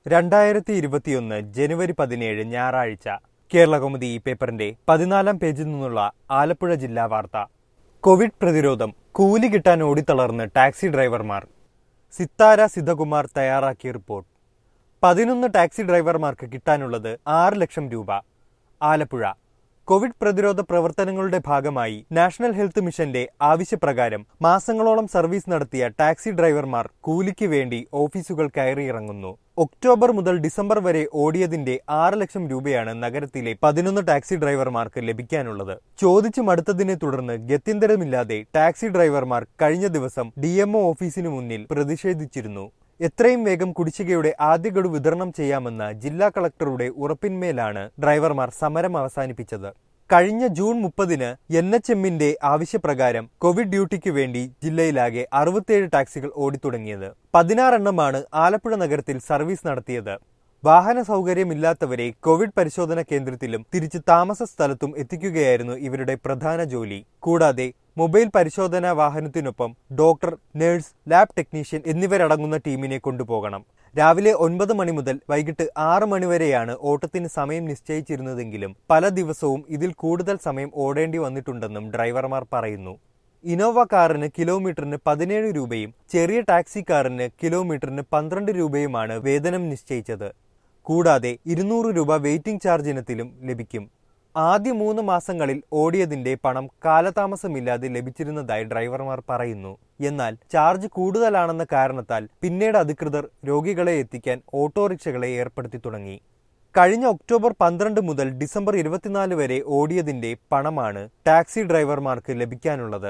രണ്ടായിരത്തി ഇരുപത്തിയൊന്ന് ജനുവരി പതിനേഴ് ഞായറാഴ്ച കേരളകൗമുദി ഈ പേപ്പറിന്റെ പതിനാലാം പേജിൽ നിന്നുള്ള ആലപ്പുഴ ജില്ലാ വാർത്ത കോവിഡ് പ്രതിരോധം കൂലി കിട്ടാൻ ഓടിത്തളർന്ന് ടാക്സി ഡ്രൈവർമാർ സിത്താര സിദ്ധകുമാർ തയ്യാറാക്കിയ റിപ്പോർട്ട് പതിനൊന്ന് ടാക്സി ഡ്രൈവർമാർക്ക് കിട്ടാനുള്ളത് ആറ് ലക്ഷം രൂപ ആലപ്പുഴ കോവിഡ് പ്രതിരോധ പ്രവർത്തനങ്ങളുടെ ഭാഗമായി നാഷണൽ ഹെൽത്ത് മിഷന്റെ ആവശ്യപ്രകാരം മാസങ്ങളോളം സർവീസ് നടത്തിയ ടാക്സി ഡ്രൈവർമാർ കൂലിക്ക് വേണ്ടി ഓഫീസുകൾ കയറിയിറങ്ങുന്നു ഒക്ടോബർ മുതൽ ഡിസംബർ വരെ ഓടിയതിന്റെ ആറ് ലക്ഷം രൂപയാണ് നഗരത്തിലെ പതിനൊന്ന് ടാക്സി ഡ്രൈവർമാർക്ക് ലഭിക്കാനുള്ളത് ചോദിച്ചു മടുത്തതിനെ തുടർന്ന് ഗത്യന്തരമില്ലാതെ ടാക്സി ഡ്രൈവർമാർ കഴിഞ്ഞ ദിവസം ഡി ഓഫീസിനു മുന്നിൽ പ്രതിഷേധിച്ചിരുന്നു എത്രയും വേഗം കുടിശ്ശികയുടെ ആദ്യ ഗഡു വിതരണം ചെയ്യാമെന്ന ജില്ലാ കളക്ടറുടെ ഉറപ്പിന്മേലാണ് ഡ്രൈവർമാർ സമരം അവസാനിപ്പിച്ചത് കഴിഞ്ഞ ജൂൺ മുപ്പതിന് എൻ എച്ച് എമ്മിന്റെ ആവശ്യപ്രകാരം കോവിഡ് ഡ്യൂട്ടിക്ക് വേണ്ടി ജില്ലയിലാകെ അറുപത്തിയേഴ് ടാക്സികൾ ഓടിത്തുടങ്ങിയത് പതിനാറെണ്ണമാണ് ആലപ്പുഴ നഗരത്തിൽ സർവീസ് നടത്തിയത് വാഹന സൗകര്യമില്ലാത്തവരെ കോവിഡ് പരിശോധന കേന്ദ്രത്തിലും തിരിച്ച് താമസ സ്ഥലത്തും എത്തിക്കുകയായിരുന്നു ഇവരുടെ പ്രധാന ജോലി കൂടാതെ മൊബൈൽ പരിശോധനാ വാഹനത്തിനൊപ്പം ഡോക്ടർ നഴ്സ് ലാബ് ടെക്നീഷ്യൻ എന്നിവരടങ്ങുന്ന ടീമിനെ കൊണ്ടുപോകണം രാവിലെ ഒൻപത് മണി മുതൽ വൈകിട്ട് ആറ് മണിവരെയാണ് ഓട്ടത്തിന് സമയം നിശ്ചയിച്ചിരുന്നതെങ്കിലും പല ദിവസവും ഇതിൽ കൂടുതൽ സമയം ഓടേണ്ടി വന്നിട്ടുണ്ടെന്നും ഡ്രൈവർമാർ പറയുന്നു ഇനോവ കാറിന് കിലോമീറ്ററിന് പതിനേഴ് രൂപയും ചെറിയ ടാക്സി കാറിന് കിലോമീറ്ററിന് പന്ത്രണ്ട് രൂപയുമാണ് വേതനം നിശ്ചയിച്ചത് കൂടാതെ ഇരുന്നൂറ് രൂപ വെയിറ്റിംഗ് ചാർജ് ഇനത്തിലും ലഭിക്കും ആദ്യ മൂന്ന് മാസങ്ങളിൽ ഓടിയതിന്റെ പണം കാലതാമസമില്ലാതെ ലഭിച്ചിരുന്നതായി ഡ്രൈവർമാർ പറയുന്നു എന്നാൽ ചാർജ് കൂടുതലാണെന്ന കാരണത്താൽ പിന്നീട് അധികൃതർ രോഗികളെ എത്തിക്കാൻ ഓട്ടോറിക്ഷകളെ ഏർപ്പെടുത്തി തുടങ്ങി കഴിഞ്ഞ ഒക്ടോബർ പന്ത്രണ്ട് മുതൽ ഡിസംബർ ഇരുപത്തിനാല് വരെ ഓടിയതിന്റെ പണമാണ് ടാക്സി ഡ്രൈവർമാർക്ക് ലഭിക്കാനുള്ളത്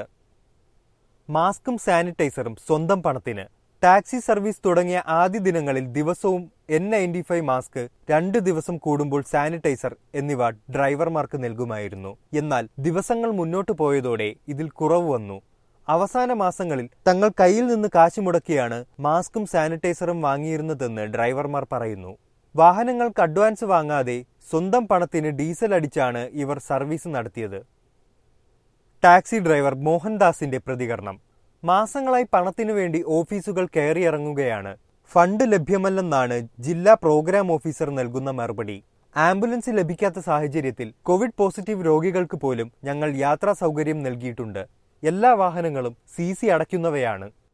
മാസ്കും സാനിറ്റൈസറും സ്വന്തം പണത്തിന് ടാക്സി സർവീസ് തുടങ്ങിയ ആദ്യ ദിനങ്ങളിൽ ദിവസവും എൻ നയൻറ്റി ഫൈവ് മാസ്ക് രണ്ട് ദിവസം കൂടുമ്പോൾ സാനിറ്റൈസർ എന്നിവ ഡ്രൈവർമാർക്ക് നൽകുമായിരുന്നു എന്നാൽ ദിവസങ്ങൾ മുന്നോട്ട് പോയതോടെ ഇതിൽ കുറവ് വന്നു അവസാന മാസങ്ങളിൽ തങ്ങൾ കയ്യിൽ നിന്ന് കാശ് മുടക്കിയാണ് മാസ്കും സാനിറ്റൈസറും വാങ്ങിയിരുന്നതെന്ന് ഡ്രൈവർമാർ പറയുന്നു വാഹനങ്ങൾക്ക് അഡ്വാൻസ് വാങ്ങാതെ സ്വന്തം പണത്തിന് ഡീസൽ അടിച്ചാണ് ഇവർ സർവീസ് നടത്തിയത് ടാക്സി ഡ്രൈവർ മോഹൻദാസിന്റെ പ്രതികരണം മാസങ്ങളായി പണത്തിനു വേണ്ടി ഓഫീസുകൾ കയറിയിറങ്ങുകയാണ് ഫണ്ട് ലഭ്യമല്ലെന്നാണ് ജില്ലാ പ്രോഗ്രാം ഓഫീസർ നൽകുന്ന മറുപടി ആംബുലൻസ് ലഭിക്കാത്ത സാഹചര്യത്തിൽ കോവിഡ് പോസിറ്റീവ് രോഗികൾക്ക് പോലും ഞങ്ങൾ യാത്രാ സൗകര്യം നൽകിയിട്ടുണ്ട് എല്ലാ വാഹനങ്ങളും സി സി അടയ്ക്കുന്നവയാണ്